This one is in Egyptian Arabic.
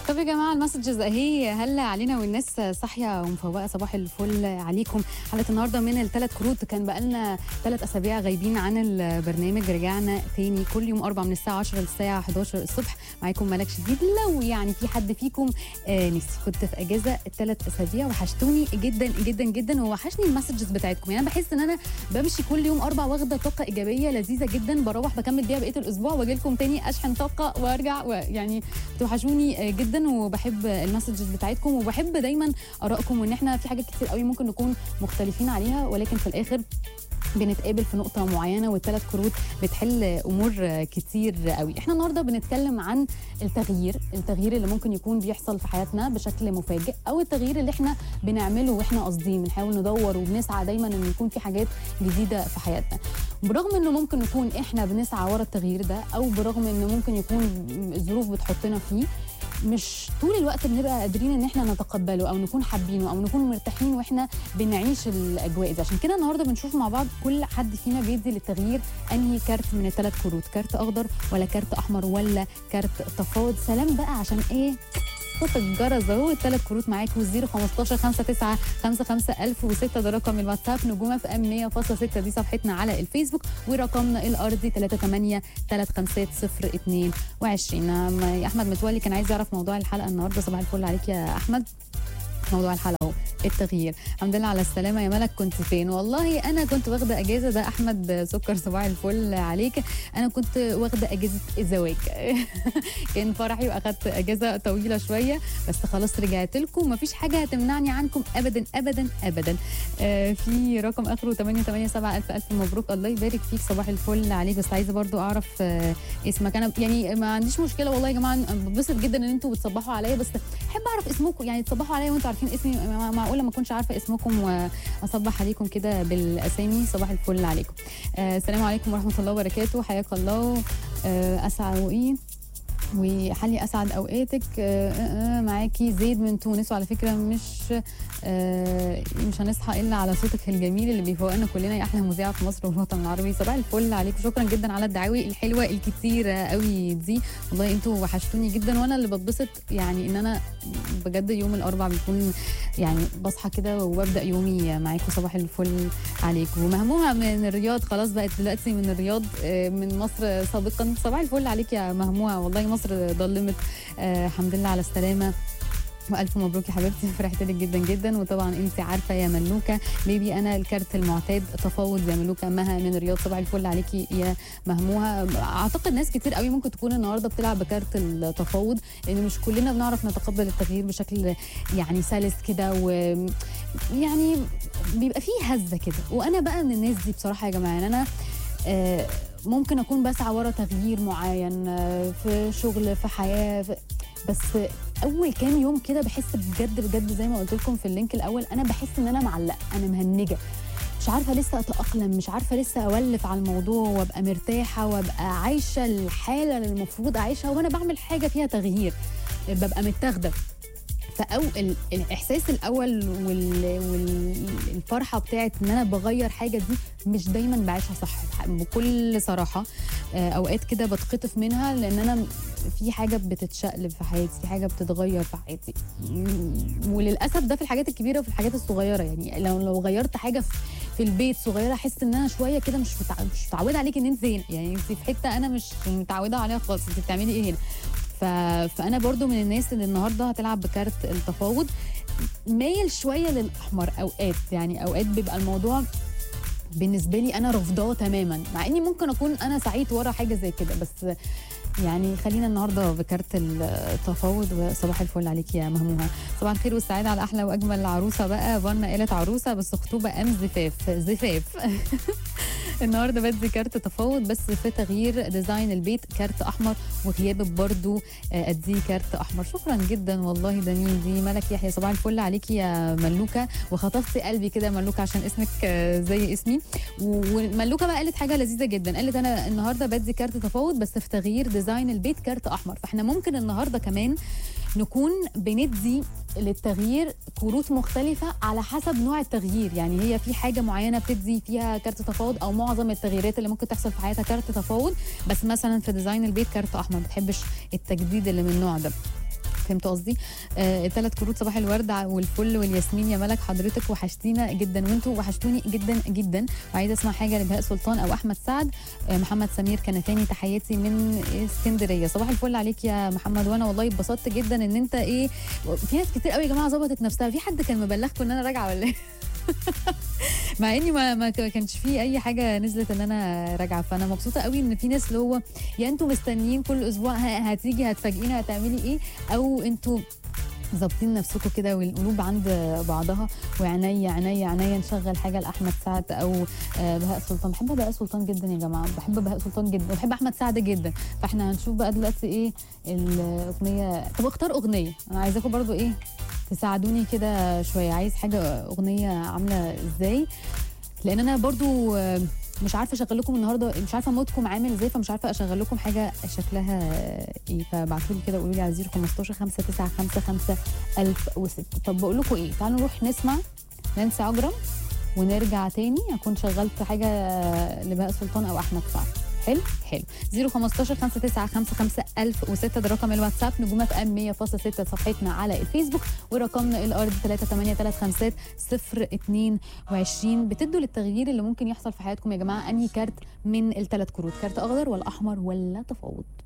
طب يا جماعه المسجز اهي هلا علينا والناس صاحيه ومفوقه صباح الفل عليكم حلقه النهارده من الثلاث كروت كان بقالنا ثلاث اسابيع غايبين عن البرنامج رجعنا تاني كل يوم اربع من الساعه 10 للساعه 11 الصبح معاكم ملك شديد لو يعني في حد فيكم آه نسي كنت في اجازه الثلاث اسابيع وحشتوني جدا جدا جدا ووحشني المسجز بتاعتكم يعني انا بحس ان انا بمشي كل يوم اربع واخده طاقه ايجابيه لذيذه جدا بروح بكمل بيها بقيه الاسبوع واجي لكم تاني اشحن طاقه وارجع ويعني بتوحشوني جدا وبحب المسجز بتاعتكم وبحب دايما ارائكم وان احنا في حاجات كتير قوي ممكن نكون مختلفين عليها ولكن في الاخر بنتقابل في نقطة معينة والثلاث كروت بتحل أمور كتير قوي احنا النهاردة بنتكلم عن التغيير التغيير اللي ممكن يكون بيحصل في حياتنا بشكل مفاجئ أو التغيير اللي احنا بنعمله واحنا قاصدين بنحاول ندور وبنسعى دايما ان يكون في حاجات جديدة في حياتنا برغم انه ممكن نكون احنا بنسعى ورا التغيير ده او برغم انه ممكن يكون الظروف بتحطنا فيه مش طول الوقت بنبقى قادرين ان احنا نتقبله او نكون حابينه او نكون مرتاحين واحنا بنعيش الاجواء دي عشان كده النهارده بنشوف مع بعض كل حد فينا بيدي للتغيير انهي كارت من الثلاث كروت كارت اخضر ولا كارت احمر ولا كارت تفاوض سلام بقى عشان ايه صوت الجرس اهو الثلاث كروت معاكم 015 59 55 1006 ده رقم الواتساب نجوم اف ام 100.6 دي صفحتنا على الفيسبوك ورقمنا الارضي 38 35 22 احمد متولي كان عايز يعرف موضوع الحلقه النهارده صباح الفل عليك يا احمد موضوع الحلقه اهو التغيير الحمد لله على السلامه يا ملك كنت فين والله انا كنت واخده اجازه ده احمد سكر صباح الفل عليك انا كنت واخده اجازه الزواج كان فرحي واخدت اجازه طويله شويه بس خلاص رجعت لكم مفيش حاجه هتمنعني عنكم ابدا ابدا ابدا آه في رقم اخره 887 الف الف مبروك الله يبارك فيك صباح الفل عليك بس عايزه برضو اعرف آه اسمك انا يعني ما عنديش مشكله والله يا جماعه ببسط جدا ان انتوا بتصبحوا عليا بس احب اعرف اسمكم يعني تصبحوا عليا وانتوا عارفين اسمي معقوله ما اكونش عارفه اسمكم واصبح عليكم كده بالاسامي صباح الفل عليكم آه السلام عليكم ورحمه الله وبركاته حياك الله آه اسعد وايه وحلي اسعد اوقاتك آه آه معاكي زيد من تونس وعلى فكره مش آه مش هنصحى الا على صوتك الجميل اللي بيفوقنا كلنا يا احلى مذيعه في مصر والوطن العربي صباح الفل عليكم شكرا جدا على الدعاوي الحلوه الكتيره قوي دي والله انتوا وحشتوني جدا وانا اللي بتبسط يعني ان انا بجد يوم الاربع بيكون يعني بصحى كده وببدا يومي معاكم صباح الفل عليكم ومهموها من الرياض خلاص بقت دلوقتي من الرياض من مصر سابقا صباح الفل عليك يا مهموها والله مصر ضلمت آه الحمد لله على السلامه والف مبروك يا حبيبتي فرحت لك جدا جدا وطبعا انت عارفه يا ملوكه بيبي انا الكارت المعتاد تفاوض يا ملوكه مها من الرياض صباح الفل عليكي يا مهموها اعتقد ناس كتير قوي ممكن تكون النهارده بتلعب بكارت التفاوض لان مش كلنا بنعرف نتقبل التغيير بشكل يعني سلس كده و يعني بيبقى فيه هزه كده وانا بقى من الناس دي بصراحه يا جماعه يعني انا آه ممكن اكون بسعى ورا تغيير معين في شغل في حياه في بس اول كام يوم كده بحس بجد بجد زي ما قلت لكم في اللينك الاول انا بحس ان انا معلقه انا مهنجه مش عارفه لسه اتاقلم مش عارفه لسه اولف على الموضوع وابقى مرتاحه وابقى عايشه الحاله اللي المفروض اعيشها وانا بعمل حاجه فيها تغيير ببقى متاخده فأو الاحساس الاول والفرحه بتاعت ان انا بغير حاجه دي مش دايما بعيشها صح بكل صراحه اوقات كده بتخطف منها لان انا في حاجه بتتشقلب في حياتي في حاجه بتتغير في حياتي وللاسف ده في الحاجات الكبيره وفي الحاجات الصغيره يعني لو لو غيرت حاجه في البيت صغيره احس ان انا شويه كده مش مش متعوده عليك ان انت هنا يعني انت في حته انا مش متعوده عليها خالص انت بتعملي ايه هنا ف... فانا برضو من الناس اللي النهارده هتلعب بكارت التفاوض مايل شويه للاحمر اوقات يعني اوقات بيبقى الموضوع بالنسبه لي انا رافضاه تماما مع اني ممكن اكون انا سعيت ورا حاجه زي كده بس يعني خلينا النهارده بكارت التفاوض وصباح الفل عليك يا مهمومه صباح الخير والسعاده على احلى واجمل عروسه بقى فانا قالت عروسه بس خطوبه ام زفاف زفاف النهارده بدي كارت تفاوض بس في تغيير ديزاين البيت كارت احمر وغياب برضو اديه كارت احمر شكرا جدا والله ده مين دي ملك يحيى صباح الفل عليكي يا ملوكه وخطفتي قلبي كده ملوكه عشان اسمك زي اسمي وملوكه بقى قالت حاجه لذيذه جدا قالت انا النهارده بدي كارت تفاوض بس في تغيير ديزاين البيت كارت احمر فاحنا ممكن النهارده كمان نكون بندي للتغيير كروت مختلفة على حسب نوع التغيير يعني هي في حاجة معينة بتدي فيها كارت تفاوض أو معظم التغييرات اللي ممكن تحصل في حياتها كارت تفاوض بس مثلا في ديزاين البيت كارت أحمر ما بتحبش التجديد اللي من النوع ده فهمت قصدي آه الثلاث كروت صباح الورد ع- والفل والياسمين يا ملك حضرتك وحشتينا جدا وانتوا وحشتوني جدا جدا وعايزه اسمع حاجه لبهاء سلطان او احمد سعد آه محمد سمير كنتاني تحياتي من اسكندريه صباح الفل عليك يا محمد وانا والله اتبسطت جدا ان انت ايه في ناس كتير قوي يا جماعه ظبطت نفسها في حد كان مبلغكم ان انا راجعه ولا ايه مع اني ما ما كانش في اي حاجه نزلت ان انا راجعه فانا مبسوطه قوي ان في ناس اللي هو يا انتوا مستنيين كل اسبوع ه- هتيجي هتفاجئينا هتعملي ايه او انتوا ظابطين نفسكم كده والقلوب عند بعضها وعينيا عينيا عينيا نشغل حاجه لاحمد سعد او آه، بهاء سلطان بحب بهاء سلطان جدا يا جماعه بحب بهاء سلطان جدا وبحب احمد سعد جدا فاحنا هنشوف بقى دلوقتي ايه الاغنيه طب اختار اغنيه انا عايزاكم برضو ايه تساعدوني كده شويه عايز حاجه اغنيه عامله ازاي لان انا برضو آه، مش عارفه اشغل لكم النهارده مش عارفه مودكم عامل ازاي فمش عارفه اشغل لكم حاجه شكلها ايه فابعتوا لي كده قولوا لي على 015 595 1006 طب بقول لكم ايه تعالوا نروح نسمع نانسي عجرم ونرجع تاني اكون شغلت حاجه لبهاء سلطان او احمد سعد حلو حلو 015 595 1006 ده رقم الواتساب نجوم اف ام 100.6 صفحتنا على الفيسبوك ورقمنا الارض 38350 022 بتدوا للتغيير اللي ممكن يحصل في حياتكم يا جماعه انهي كارت من الثلاث كروت كارت اخضر ولا احمر ولا تفاوض